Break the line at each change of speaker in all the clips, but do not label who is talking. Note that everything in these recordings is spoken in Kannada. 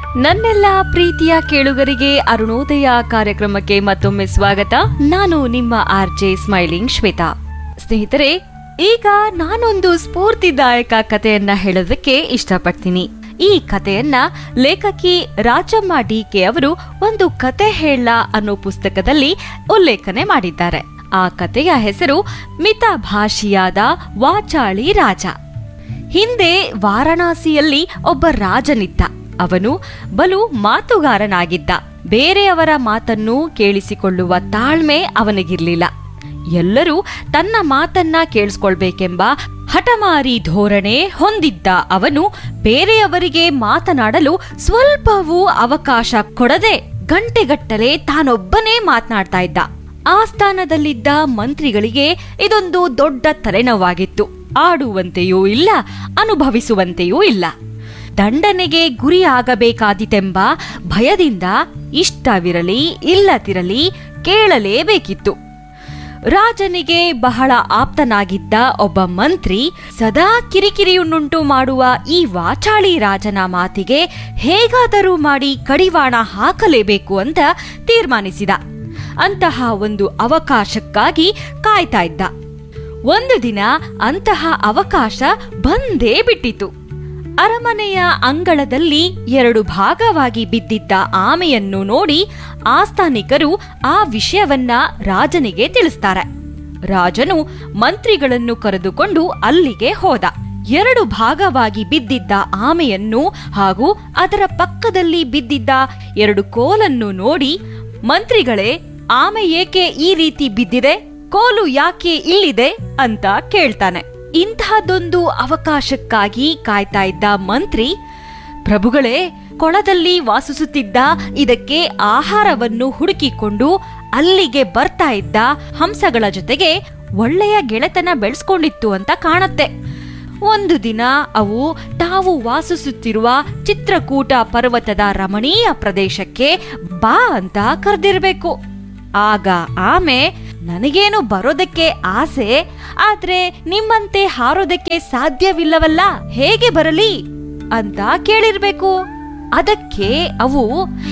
ನನ್ನೆಲ್ಲ ಪ್ರೀತಿಯ ಕೇಳುಗರಿಗೆ ಅರುಣೋದಯ ಕಾರ್ಯಕ್ರಮಕ್ಕೆ ಮತ್ತೊಮ್ಮೆ ಸ್ವಾಗತ ನಾನು ನಿಮ್ಮ ಆರ್ ಜೆ ಸ್ಮೈಲಿಂಗ್ ಶ್ವೇತಾ ಸ್ನೇಹಿತರೆ ಈಗ ನಾನೊಂದು ಸ್ಫೂರ್ತಿದಾಯಕ ಕಥೆಯನ್ನ ಹೇಳೋದಕ್ಕೆ ಇಷ್ಟಪಡ್ತೀನಿ ಈ ಕಥೆಯನ್ನ ಲೇಖಕಿ ರಾಜಮ್ಮ ಡಿಕೆ ಅವರು ಒಂದು ಕತೆ ಹೇಳ ಅನ್ನೋ ಪುಸ್ತಕದಲ್ಲಿ ಉಲ್ಲೇಖನೆ ಮಾಡಿದ್ದಾರೆ ಆ ಕಥೆಯ ಹೆಸರು ಮಿತಭಾಷಿಯಾದ ವಾಚಾಳಿ ರಾಜ ಹಿಂದೆ ವಾರಣಾಸಿಯಲ್ಲಿ ಒಬ್ಬ ರಾಜನಿದ್ದ ಅವನು ಬಲು ಮಾತುಗಾರನಾಗಿದ್ದ ಬೇರೆಯವರ ಮಾತನ್ನು ಕೇಳಿಸಿಕೊಳ್ಳುವ ತಾಳ್ಮೆ ಅವನಿಗಿರ್ಲಿಲ್ಲ ಎಲ್ಲರೂ ತನ್ನ ಮಾತನ್ನ ಕೇಳಿಸ್ಕೊಳ್ಬೇಕೆಂಬ ಹಠಮಾರಿ ಧೋರಣೆ ಹೊಂದಿದ್ದ ಅವನು ಬೇರೆಯವರಿಗೆ ಮಾತನಾಡಲು ಸ್ವಲ್ಪವೂ ಅವಕಾಶ ಕೊಡದೆ ಗಂಟೆಗಟ್ಟಲೆ ತಾನೊಬ್ಬನೇ ಮಾತನಾಡ್ತಾ ಇದ್ದ ಆಸ್ಥಾನದಲ್ಲಿದ್ದ ಮಂತ್ರಿಗಳಿಗೆ ಇದೊಂದು ದೊಡ್ಡ ತಲೆನೋವಾಗಿತ್ತು ಆಡುವಂತೆಯೂ ಇಲ್ಲ ಅನುಭವಿಸುವಂತೆಯೂ ಇಲ್ಲ ದಂಡನೆಗೆ ಗುರಿಯಾಗಬೇಕಾದಿತೆಂಬ ಭಯದಿಂದ ಇಷ್ಟವಿರಲಿ ಇಲ್ಲದಿರಲಿ ಕೇಳಲೇಬೇಕಿತ್ತು ರಾಜನಿಗೆ ಬಹಳ ಆಪ್ತನಾಗಿದ್ದ ಒಬ್ಬ ಮಂತ್ರಿ ಸದಾ ಕಿರಿಕಿರಿಯನ್ನುಂಟು ಮಾಡುವ ಈ ವಾಚಾಳಿ ರಾಜನ ಮಾತಿಗೆ ಹೇಗಾದರೂ ಮಾಡಿ ಕಡಿವಾಣ ಹಾಕಲೇಬೇಕು ಅಂತ ತೀರ್ಮಾನಿಸಿದ ಅಂತಹ ಒಂದು ಅವಕಾಶಕ್ಕಾಗಿ ಕಾಯ್ತಾ ಇದ್ದ ಒಂದು ದಿನ ಅಂತಹ ಅವಕಾಶ ಬಂದೇ ಬಿಟ್ಟಿತು ಅರಮನೆಯ ಅಂಗಳದಲ್ಲಿ ಎರಡು ಭಾಗವಾಗಿ ಬಿದ್ದಿದ್ದ ಆಮೆಯನ್ನು ನೋಡಿ ಆಸ್ಥಾನಿಕರು ಆ ವಿಷಯವನ್ನ ರಾಜನಿಗೆ ತಿಳಿಸ್ತಾರೆ ರಾಜನು ಮಂತ್ರಿಗಳನ್ನು ಕರೆದುಕೊಂಡು ಅಲ್ಲಿಗೆ ಹೋದ ಎರಡು ಭಾಗವಾಗಿ ಬಿದ್ದಿದ್ದ ಆಮೆಯನ್ನು ಹಾಗೂ ಅದರ ಪಕ್ಕದಲ್ಲಿ ಬಿದ್ದಿದ್ದ ಎರಡು ಕೋಲನ್ನು ನೋಡಿ ಮಂತ್ರಿಗಳೇ ಆಮೆ ಏಕೆ ಈ ರೀತಿ ಬಿದ್ದಿದೆ ಕೋಲು ಯಾಕೆ ಇಲ್ಲಿದೆ ಅಂತ ಕೇಳ್ತಾನೆ ಇಂತಹದೊಂದು ಅವಕಾಶಕ್ಕಾಗಿ ಕಾಯ್ತಾ ಇದ್ದ ಮಂತ್ರಿ ಪ್ರಭುಗಳೇ ಕೊಳದಲ್ಲಿ ವಾಸಿಸುತ್ತಿದ್ದ ಇದಕ್ಕೆ ಆಹಾರವನ್ನು ಹುಡುಕಿಕೊಂಡು ಅಲ್ಲಿಗೆ ಬರ್ತಾ ಇದ್ದ ಹಂಸಗಳ ಜೊತೆಗೆ ಒಳ್ಳೆಯ ಗೆಳೆತನ ಬೆಳೆಸ್ಕೊಂಡಿತ್ತು ಅಂತ ಕಾಣತ್ತೆ ಒಂದು ದಿನ ಅವು ತಾವು ವಾಸಿಸುತ್ತಿರುವ ಚಿತ್ರಕೂಟ ಪರ್ವತದ ರಮಣೀಯ ಪ್ರದೇಶಕ್ಕೆ ಬಾ ಅಂತ ಕರೆದಿರ್ಬೇಕು ಆಗ ಆಮೆ ನನಗೇನು ಬರೋದಕ್ಕೆ ಆಸೆ ಆದ್ರೆ ನಿಮ್ಮಂತೆ ಹಾರೋದಕ್ಕೆ ಸಾಧ್ಯವಿಲ್ಲವಲ್ಲ ಹೇಗೆ ಬರಲಿ ಅಂತ ಕೇಳಿರ್ಬೇಕು ಅದಕ್ಕೆ ಅವು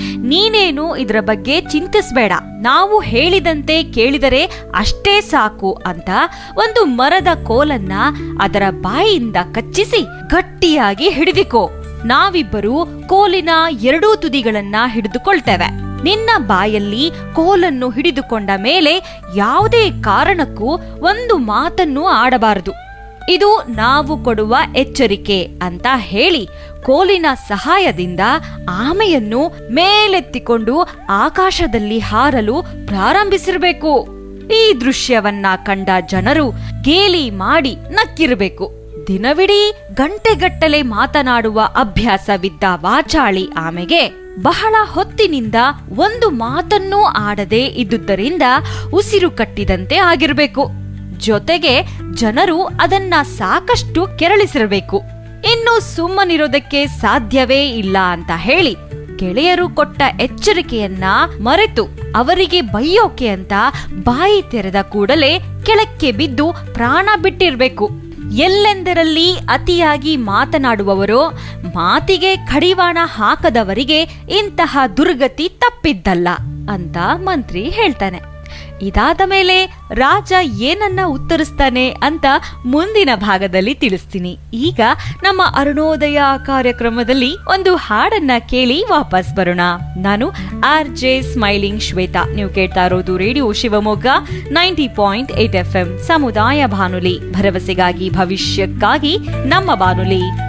ನೀನೇನು ಇದರ ಬಗ್ಗೆ ಚಿಂತಿಸ್ಬೇಡ ನಾವು ಹೇಳಿದಂತೆ ಕೇಳಿದರೆ ಅಷ್ಟೇ ಸಾಕು ಅಂತ ಒಂದು ಮರದ ಕೋಲನ್ನ ಅದರ ಬಾಯಿಯಿಂದ ಕಚ್ಚಿಸಿ ಗಟ್ಟಿಯಾಗಿ ಹಿಡಿದಿಕೋ ನಾವಿಬ್ಬರು ಕೋಲಿನ ಎರಡೂ ತುದಿಗಳನ್ನ ಹಿಡಿದುಕೊಳ್ತೇವೆ ನಿನ್ನ ಬಾಯಲ್ಲಿ ಕೋಲನ್ನು ಹಿಡಿದುಕೊಂಡ ಮೇಲೆ ಯಾವುದೇ ಕಾರಣಕ್ಕೂ ಒಂದು ಮಾತನ್ನು ಆಡಬಾರದು ಇದು ನಾವು ಕೊಡುವ ಎಚ್ಚರಿಕೆ ಅಂತ ಹೇಳಿ ಕೋಲಿನ ಸಹಾಯದಿಂದ ಆಮೆಯನ್ನು ಮೇಲೆತ್ತಿಕೊಂಡು ಆಕಾಶದಲ್ಲಿ ಹಾರಲು ಪ್ರಾರಂಭಿಸಿರಬೇಕು ಈ ದೃಶ್ಯವನ್ನ ಕಂಡ ಜನರು ಗೇಲಿ ಮಾಡಿ ನಕ್ಕಿರಬೇಕು ದಿನವಿಡೀ ಗಂಟೆಗಟ್ಟಲೆ ಮಾತನಾಡುವ ಅಭ್ಯಾಸವಿದ್ದ ವಾಚಾಳಿ ಆಮೆಗೆ ಬಹಳ ಹೊತ್ತಿನಿಂದ ಒಂದು ಮಾತನ್ನೂ ಆಡದೆ ಇದ್ದುದರಿಂದ ಉಸಿರು ಕಟ್ಟಿದಂತೆ ಆಗಿರಬೇಕು ಜೊತೆಗೆ ಜನರು ಅದನ್ನ ಸಾಕಷ್ಟು ಕೆರಳಿಸಿರಬೇಕು ಇನ್ನು ಸುಮ್ಮನಿರೋದಕ್ಕೆ ಸಾಧ್ಯವೇ ಇಲ್ಲ ಅಂತ ಹೇಳಿ ಗೆಳೆಯರು ಕೊಟ್ಟ ಎಚ್ಚರಿಕೆಯನ್ನ ಮರೆತು ಅವರಿಗೆ ಬೈಯೋಕೆ ಅಂತ ಬಾಯಿ ತೆರೆದ ಕೂಡಲೇ ಕೆಳಕ್ಕೆ ಬಿದ್ದು ಪ್ರಾಣ ಬಿಟ್ಟಿರ್ಬೇಕು ಎಲ್ಲೆಂದರಲ್ಲಿ ಅತಿಯಾಗಿ ಮಾತನಾಡುವವರೋ ಮಾತಿಗೆ ಕಡಿವಾಣ ಹಾಕದವರಿಗೆ ಇಂತಹ ದುರ್ಗತಿ ತಪ್ಪಿದ್ದಲ್ಲ ಅಂತ ಮಂತ್ರಿ ಹೇಳ್ತಾನೆ ಇದಾದ ಮೇಲೆ ರಾಜ ಏನನ್ನ ಉತ್ತರಿಸ್ತಾನೆ ಅಂತ ಮುಂದಿನ ಭಾಗದಲ್ಲಿ ತಿಳಿಸ್ತೀನಿ ಈಗ ನಮ್ಮ ಅರುಣೋದಯ ಕಾರ್ಯಕ್ರಮದಲ್ಲಿ ಒಂದು ಹಾಡನ್ನ ಕೇಳಿ ವಾಪಸ್ ಬರೋಣ ನಾನು ಆರ್ ಜೆ ಸ್ಮೈಲಿಂಗ್ ಶ್ವೇತಾ ನೀವು ಕೇಳ್ತಾ ಇರೋದು radio Shivamogga ninety point eight F M ಸಮುದಾಯ ಬಾನುಲಿ ಭರವಸೆಗಾಗಿ ಭವಿಷ್ಯಕ್ಕಾಗಿ ನಮ್ಮ ಬಾನುಲಿ